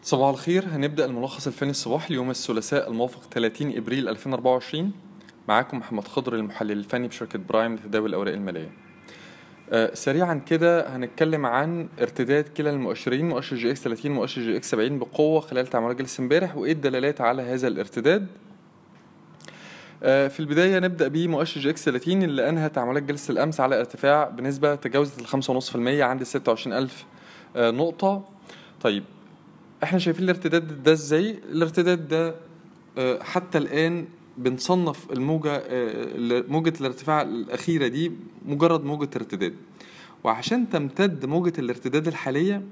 صباح الخير هنبدأ الملخص الفني الصباحي ليوم الثلاثاء الموافق 30 ابريل 2024 معاكم محمد خضر المحلل الفني بشركة برايم لتداول الأوراق المالية. آه سريعا كده هنتكلم عن ارتداد كلا المؤشرين مؤشر جي اكس 30 ومؤشر جي اكس 70 بقوة خلال تعاملات جلسة امبارح وايه الدلالات على هذا الارتداد. آه في البداية نبدأ بمؤشر جي اكس 30 اللي أنهى تعاملات جلسة الأمس على ارتفاع بنسبة تجاوزت ال 5.5% عند 26000 آه نقطة. طيب احنا شايفين الارتداد ده ازاي الارتداد ده آه، حتى الان بنصنف الموجة آه، موجة الارتفاع الأخيرة دي مجرد موجة ارتداد وعشان تمتد موجة الارتداد الحالية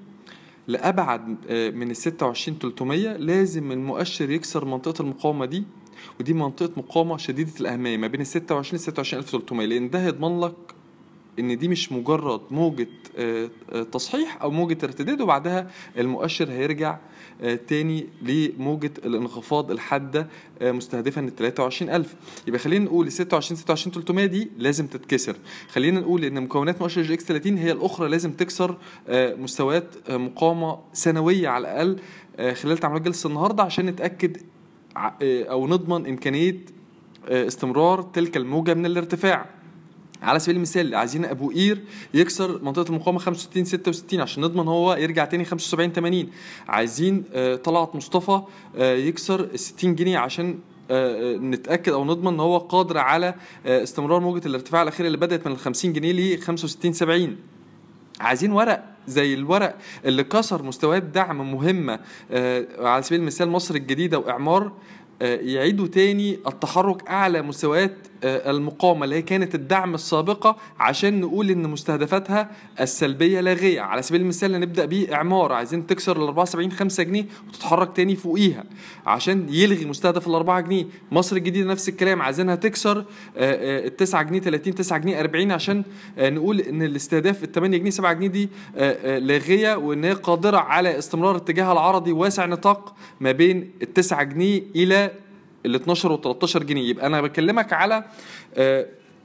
لأبعد آه، من الستة وعشرين تلتمية لازم المؤشر يكسر منطقة المقاومة دي ودي منطقة مقاومة شديدة الأهمية ما بين الستة وعشرين لستة وعشرين ألف تلتمية لأن ده هيضمن لك ان دي مش مجرد موجة آه، آه، تصحيح او موجة ارتداد وبعدها المؤشر هيرجع آه، تاني لموجة الانخفاض الحادة آه، مستهدفا ال 23000 يبقى خلينا نقول ال 26 26 300 دي لازم تتكسر خلينا نقول ان مكونات مؤشر جي اكس 30 هي الاخرى لازم تكسر آه، مستويات آه، مقاومة سنوية على الاقل آه، خلال تعاملات جلسة النهارده عشان نتاكد ع- آه، او نضمن امكانية آه، استمرار تلك الموجة من الارتفاع على سبيل المثال عايزين ابو قير يكسر منطقه المقاومه 65 66 عشان نضمن هو يرجع تاني 75 80 عايزين آه، طلعت مصطفى آه، يكسر ال 60 جنيه عشان آه، آه، نتاكد او نضمن ان هو قادر على آه، استمرار موجه الارتفاع الاخيره اللي بدات من ال 50 جنيه ل 65 70 عايزين ورق زي الورق اللي كسر مستويات دعم مهمة آه، على سبيل المثال مصر الجديدة وإعمار آه، يعيدوا تاني التحرك أعلى مستويات آه، المقاومة اللي هي كانت الدعم السابقة عشان نقول إن مستهدفاتها السلبية لاغية على سبيل المثال هنبدأ بيه إعمار عايزين تكسر ال 74 5 جنيه وتتحرك تاني فوقيها عشان يلغي مستهدف ال 4 جنيه مصر الجديدة نفس الكلام عايزينها تكسر ال 9 جنيه 30 9 جنيه 40 عشان آه، نقول ان الاستهداف ال 8 جنيه 7 جنيه دي آه، آه، لاغيه وان هي قادره على استمرار اتجاهها العرضي واسع نطاق ما بين ال 9 جنيه الى ال 12 وال 13 جنيه يبقى انا بكلمك على آه،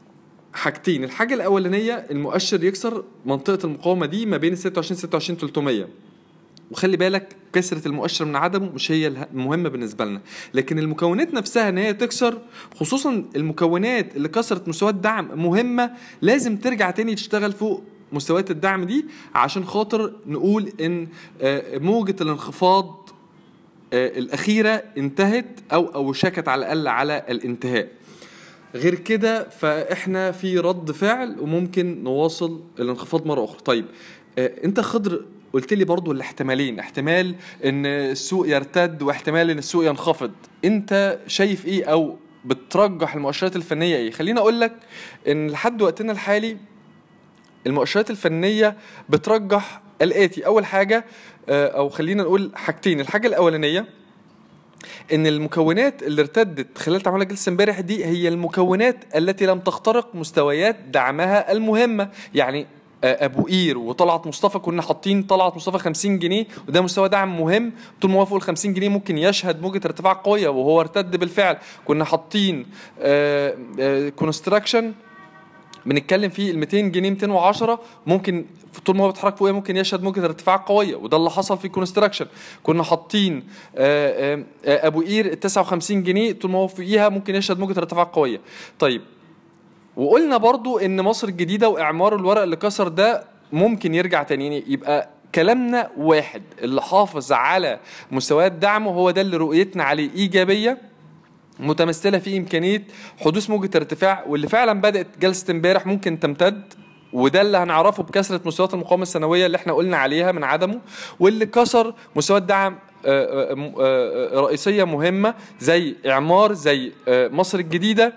حاجتين الحاجه الاولانيه المؤشر يكسر منطقه المقاومه دي ما بين ال 26 26 300 وخلي بالك كسرة المؤشر من عدمه مش هي اله- المهمة بالنسبة لنا لكن المكونات نفسها ان هي تكسر خصوصا المكونات اللي كسرت مستويات دعم مهمة لازم ترجع تاني تشتغل فوق مستويات الدعم دي عشان خاطر نقول ان آه، موجة الانخفاض آه، الأخيرة انتهت أو أوشكت على الأقل على الانتهاء غير كده فاحنا في رد فعل وممكن نواصل الانخفاض مره اخرى طيب آه، انت خضر قلت لي برضو الاحتمالين احتمال ان السوق يرتد واحتمال ان السوق ينخفض انت شايف ايه او بترجح المؤشرات الفنيه ايه خليني اقول لك ان لحد وقتنا الحالي المؤشرات الفنيه بترجح الاتي اول حاجه آه، او خلينا نقول حاجتين الحاجه الاولانيه ان المكونات اللي ارتدت خلال تعاملات جلسه امبارح دي هي المكونات التي لم تخترق مستويات دعمها المهمه يعني آه، ابو قير وطلعت مصطفى كنا حاطين طلعت مصطفى 50 جنيه وده مستوى دعم مهم طول ما هو فوق ال 50 جنيه ممكن يشهد موجه ارتفاع قويه وهو ارتد بالفعل كنا حاطين كونستراكشن بنتكلم في ال 200 جنيه 210 ممكن طول ما هو بيتحرك فوقيه ممكن يشهد موجة ارتفاع قوية وده اللي حصل في كونستراكشن كنا حاطين آه، آه، آه، ابو قير ال 59 جنيه طول ما هو فوقيها ممكن يشهد موجة ارتفاع قوية طيب وقلنا برضو ان مصر الجديدة واعمار الورق اللي كسر ده ممكن يرجع تاني يعني يبقى كلامنا واحد اللي حافظ على مستويات دعمه هو ده اللي رؤيتنا عليه ايجابيه متمثله في امكانيه حدوث موجه ارتفاع واللي فعلا بدات جلسه امبارح ممكن تمتد وده اللي هنعرفه بكثره مستويات المقاومه السنويه اللي احنا قلنا عليها من عدمه واللي كسر مستويات دعم آه، آه، آه، رئيسيه مهمه زي اعمار زي آه، مصر الجديده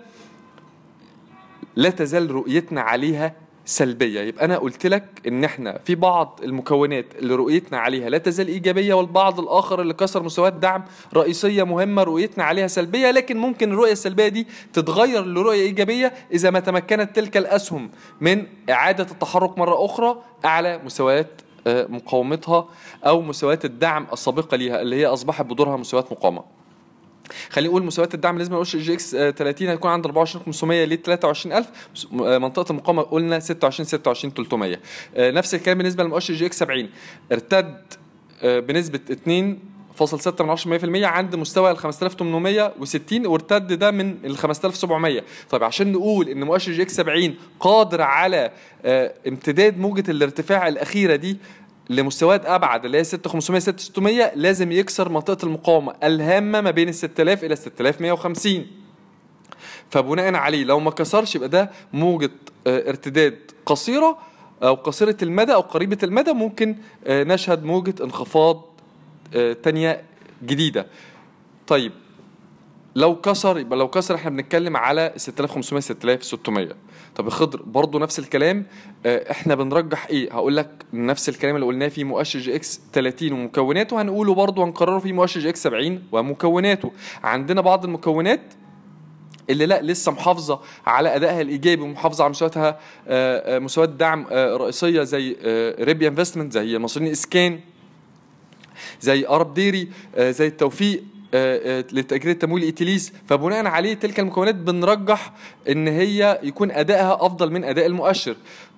لا تزال رؤيتنا عليها سلبية يبقى أنا قلت لك إن إحنا في بعض المكونات اللي رؤيتنا عليها لا تزال إيجابية والبعض الآخر اللي كسر مستويات دعم رئيسية مهمة رؤيتنا عليها سلبية لكن ممكن الرؤية السلبية دي تتغير لرؤية إيجابية إذا ما تمكنت تلك الأسهم من إعادة التحرك مرة أخرى أعلى مستويات آه، مقاومتها أو مستويات الدعم السابقة ليها اللي هي أصبحت بدورها مستويات مقاومة خلينا نقول مستويات الدعم لازم نقولش جي اكس 30 هيكون عند 24500 ل 23000 آه، منطقه المقاومه قلنا 26 26 300 آه، نفس الكلام بالنسبه لمؤشر جي اكس 70 ارتد آه، بنسبه 2 1.6% عند مستوى ال 5860 وارتد ده من ال 5700 طيب عشان نقول ان مؤشر جي اكس 70 قادر على آه، امتداد موجة الارتفاع الأخيرة دي لمستويات ابعد اللي هي 6500 6600 لازم يكسر منطقه المقاومه الهامه ما بين ال 6000 الى 6150 فبناء عليه لو ما كسرش يبقى ده موجه آه، ارتداد قصيره او قصيره المدى او قريبه المدى ممكن آه، نشهد موجه انخفاض آه، تانية جديده طيب لو كسر يبقى لو كسر احنا بنتكلم على 6500 6600 طب يا خضر برضه نفس الكلام آه، احنا بنرجح ايه هقول لك نفس الكلام اللي قلناه في مؤشر جي اكس 30 ومكوناته هنقوله برضه هنكرره في مؤشر جي اكس 70 ومكوناته عندنا بعض المكونات اللي لا لسه محافظه على ادائها الايجابي ومحافظه على مستوياتها آه، آه، مستويات دعم آه، رئيسيه زي ريبيا انفستمنت زي المصريين اسكان زي ارب ديري آه، زي التوفيق آه، آه، لتأجير التمويل ايتيليس فبناء عليه تلك المكونات بنرجح ان هي يكون ادائها افضل من اداء المؤشر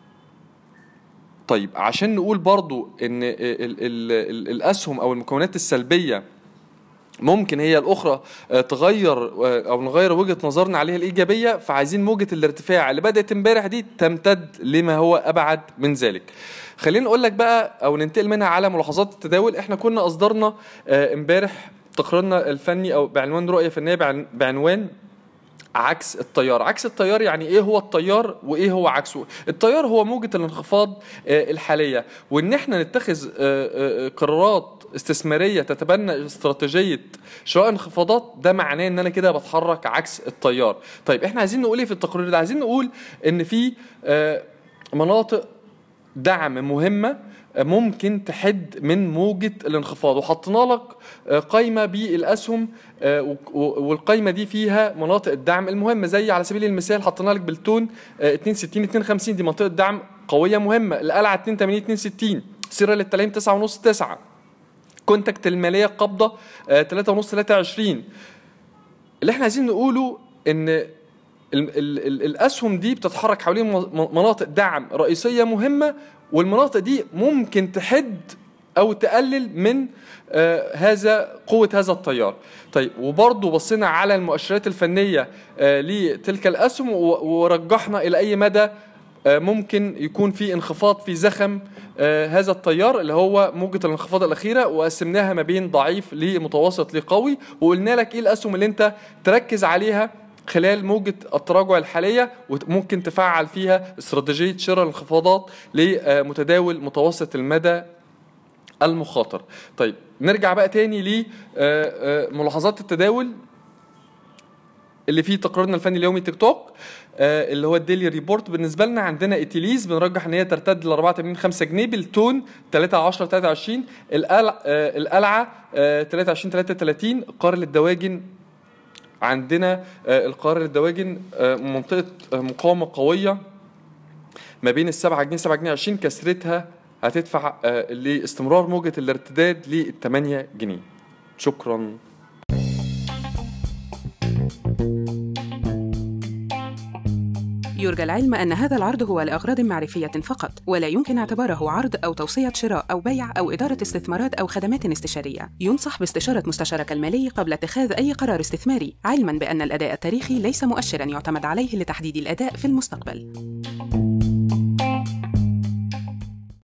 طيب عشان نقول برضو ان ال ال ال الاسهم او المكونات السلبيه ممكن هي الاخرى آه، تغير آه، او نغير وجهه نظرنا عليها الايجابيه فعايزين موجه الارتفاع اللي بدات امبارح دي تمتد لما هو ابعد من ذلك خلينا نقول لك بقى او ننتقل منها على ملاحظات التداول احنا كنا اصدرنا آه، امبارح تقريرنا الفني او بعنوان رؤيه فنيه بعن- بعنوان عكس التيار عكس التيار يعني ايه هو التيار وايه هو عكسه التيار هو موجة الانخفاض آه، الحالية وان احنا نتخذ آه، آه، قرارات استثمارية تتبنى استراتيجية شراء انخفاضات ده معناه ان انا كده بتحرك عكس التيار طيب احنا عايزين نقول ايه في التقرير ده عايزين نقول ان في آه، مناطق دعم مهمة ممكن تحد من موجة الانخفاض وحطينا لك آه، قائمة بالأسهم آه، و- و- والقائمة دي فيها مناطق الدعم المهمة زي على سبيل المثال حطينا لك بالتون آه، 62 52 دي منطقة دعم قوية مهمة القلعة 82 62 سيرة للتلايم 9 ونص 9 كونتاكت المالية القابضة 3 ونص 23 اللي احنا عايزين نقوله ان ال ال ال الاسهم دي بتتحرك حوالين م- مناطق دعم رئيسيه مهمه والمناطق دي ممكن تحد او تقلل من آه هذا قوه هذا التيار طيب وبرضه بصينا على المؤشرات الفنيه آه لتلك الاسهم و- ورجحنا الى اي مدى آه، ممكن يكون في انخفاض في زخم آه، هذا التيار اللي هو موجة الانخفاض الأخيرة وقسمناها ما بين ضعيف لمتوسط لقوي وقلنا لك إيه الأسهم اللي أنت تركز عليها خلال موجة التراجع الحالية وممكن تفعل فيها استراتيجية شراء الانخفاضات لمتداول متوسط المدى المخاطر طيب نرجع بقى تاني لملاحظات التداول اللي فيه تقريرنا الفني اليومي تيك توك آه، اللي هو الديلي ريبورت بالنسبه لنا عندنا ايتيليز بنرجح ان هي ترتد ل 84 5 جنيه بالتون 3 10 23 القلع آه، القلعه آه، 23 33 قار للدواجن عندنا آه، القار للدواجن آه، منطقه آه، مقاومه قويه ما بين ال 7 جنيه 7 جنيه 20 كسرتها هتدفع آه، لاستمرار موجه الارتداد لل 8 جنيه شكرا يرجى العلم أن هذا العرض هو لأغراض معرفية فقط، ولا يمكن اعتباره عرض أو توصية شراء أو بيع أو إدارة استثمارات أو خدمات استشارية. ينصح باستشارة مستشارك المالي قبل اتخاذ أي قرار استثماري، علماً بأن الأداء التاريخي ليس مؤشراً يعتمد عليه لتحديد الأداء في المستقبل.